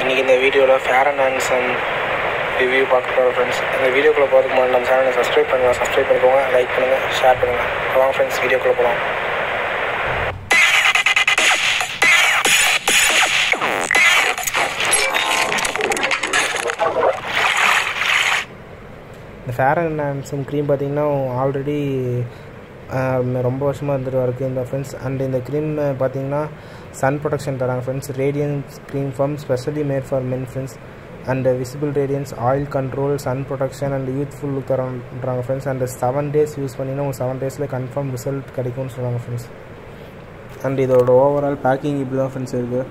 இன்றைக்கி இந்த வீடியோவில் ஃபேர் அண்ட் ஹேண்ட்ஸம் ரிவ்யூ பார்க்க போகிறோம் ஃப்ரெண்ட்ஸ் இந்த வீடியோக்குள்ளே போகிறதுக்கு முன்னாடி நம்ம சேனலை சப்ஸ்கிரைப் பண்ணுங்கள் சப்ஸ்கிரைப் பண்ணிக்கோங்க லைக் பண்ணுங்கள் ஷேர் பண்ணுங்கள் வாங்க ஃப்ரெண்ட்ஸ் வீடியோக்குள்ளே போகலாம் இந்த ஃபேர் அண்ட் ஹேண்ட்ஸம் க்ரீம் பார்த்தீங்கன்னா ஆல்ரெடி ரொம்ப வருஷமாக இருந்துட்டு இருக்குது இந்த ஃப்ரெண்ட்ஸ் அண்ட் இந்த க்ரீம் பார்த்தீங்கன்னா சன் ப்ரொடெக்ஷன் தராங்க friends radiance cream form specially made for men friends and visible radiance oil control sun protection and youthful look தரன்றாங்க friends and seven days use பண்ணிங்கன்னா உங்களுக்கு செவன் டேஸில் கன்ஃபார்ம் ரிசல்ட் கிடைக்கும்னு சொல்கிறாங்க friends and இதோட overall packing இப்படி தான் friends இருக்குது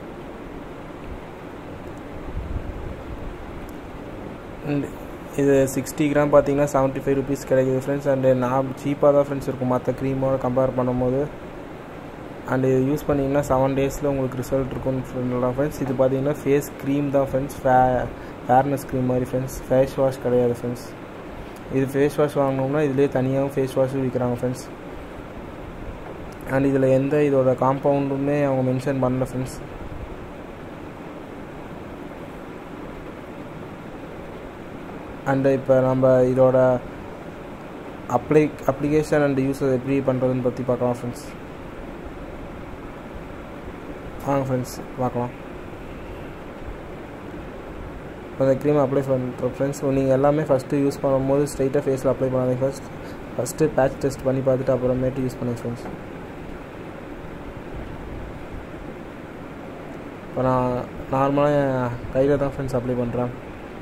அண்ட் இது சிக்ஸ்டி கிராம் பார்த்தீங்கன்னா செவன்ட்டி ஃபைவ் ருபீஸ் கிடைக்குது ஃப்ரெண்ட்ஸ் அண்டு நான் சீப்பாக தான் ஃப்ரெண்ட்ஸ் இருக்கும் மற்ற க்ரீமோட கம்பேர் பண்ணும்போது அண்ட் இது யூஸ் பண்ணிங்கன்னா செவன் டேஸில் உங்களுக்கு ரிசல்ட் இருக்கும்னு சொல்லலாம் ஃப்ரெண்ட்ஸ் இது பார்த்தீங்கன்னா ஃபேஸ் க்ரீம் தான் ஃப்ரெண்ட்ஸ் ஃபே ஃபேர்னஸ் க்ரீம் மாதிரி ஃப்ரெண்ட்ஸ் ஃபேஸ் வாஷ் கிடையாது ஃப்ரெண்ட்ஸ் இது ஃபேஸ் வாஷ் வாங்கினோம்னா இதுலேயே தனியாகவும் ஃபேஸ் வாஷும் விற்கிறாங்க ஃப்ரெண்ட்ஸ் அண்ட் இதில் எந்த இதோட காம்பவுண்டுமே அவங்க மென்ஷன் பண்ணல ஃப்ரெண்ட்ஸ் அண்டு இப்போ நம்ம இதோட அப்ளை அப்ளிகேஷன் அண்ட் யூஸ் எப்படி பண்ணுறதுன்னு பற்றி பார்க்கலாம் ஃப்ரெண்ட்ஸ் வாங்க ஃப்ரெண்ட்ஸ் பார்க்கலாம் இப்போ அந்த க்ரீம் அப்ளை பண்ணுறோம் ஃப்ரெண்ட்ஸ் நீங்கள் எல்லாமே ஃபஸ்ட்டு யூஸ் பண்ணும்போது ஸ்ட்ரைட்டாக ஃபேஸில் அப்ளை பண்ணாதீங்க ஃபர்ஸ்ட் ஃபஸ்ட்டு பேட்ச் டெஸ்ட் பண்ணி பார்த்துட்டு அப்புறமேட்டு யூஸ் பண்ணுங்க ஃப்ரெண்ட்ஸ் இப்போ நான் நார்மலாக கையில் தான் ஃப்ரெண்ட்ஸ் அப்ளை பண்ணுறேன்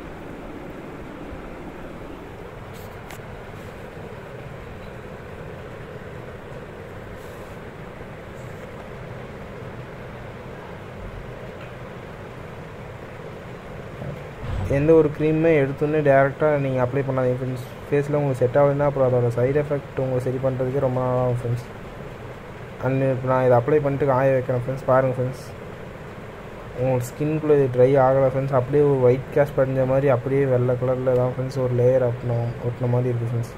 எந்த ஒரு க்ரீமுமே எடுத்தோன்னே டேரெக்டாக நீங்கள் அப்ளை பண்ணாதீங்க ஃப்ரெண்ட்ஸ் ஃபேஸில் உங்களுக்கு செட் ஆகுதுன்னா அப்புறம் அதோட சைடு எஃபெக்ட் உங்களுக்கு சரி பண்ணுறதுக்கே ரொம்ப நாள் ஆகும் ஃப்ரெண்ட்ஸ் அண்ட் இப்போ நான் இதை அப்ளை பண்ணிட்டு காய வைக்கிறேன் ஃப்ரெண்ட்ஸ் பாருங்கள் ஃப்ரெண்ட்ஸ் உங்களுக்கு ஸ்கின்குள்ளே இது ட்ரை ஆகலை ஃப்ரெண்ட்ஸ் அப்படியே ஒரு ஒயிட் கேஷ் படிஞ்ச மாதிரி அப்படியே வெள்ளை கலரில் தான் ஃப்ரெண்ட்ஸ் ஒரு லேயர் அப்பணும் ஒட்டின மாதிரி இருக்குது ஃப்ரெண்ட்ஸ்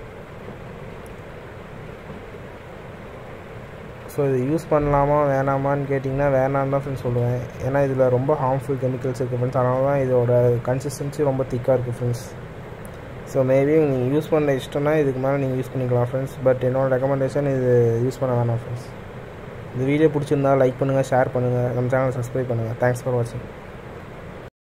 ஸோ இது யூஸ் பண்ணலாமா வேணாமான்னு கேட்டிங்கன்னா வேணான்னு தான் ஃப்ரெண்ட்ஸ் சொல்லுவேன் ஏன்னா இதில் ரொம்ப ஹார்ம்ஃபுல் கெமிக்கல்ஸ் இருக்குது ஃப்ரெண்ட்ஸ் அதனால தான் இதோட கன்சிஸ்டன்சி ரொம்ப திக்காக இருக்குது ஃப்ரெண்ட்ஸ் ஸோ மேபி நீங்கள் யூஸ் பண்ண இஷ்டம்னா இதுக்கு மேலே நீங்கள் யூஸ் பண்ணிக்கலாம் ஃப்ரெண்ட்ஸ் பட் என்னோடய ரெக்கமெண்டேஷன் இது யூஸ் பண்ண வேணாம் ஃப்ரெண்ட்ஸ் இந்த வீடியோ பிடிச்சிருந்தா லைக் பண்ணுங்கள் ஷேர் பண்ணுங்கள் நம்ம சேனலை சப்ஸ்கிரைப் பண்ணுங்கள் தேங்க்ஸ் ஃபார் வாட்சிங்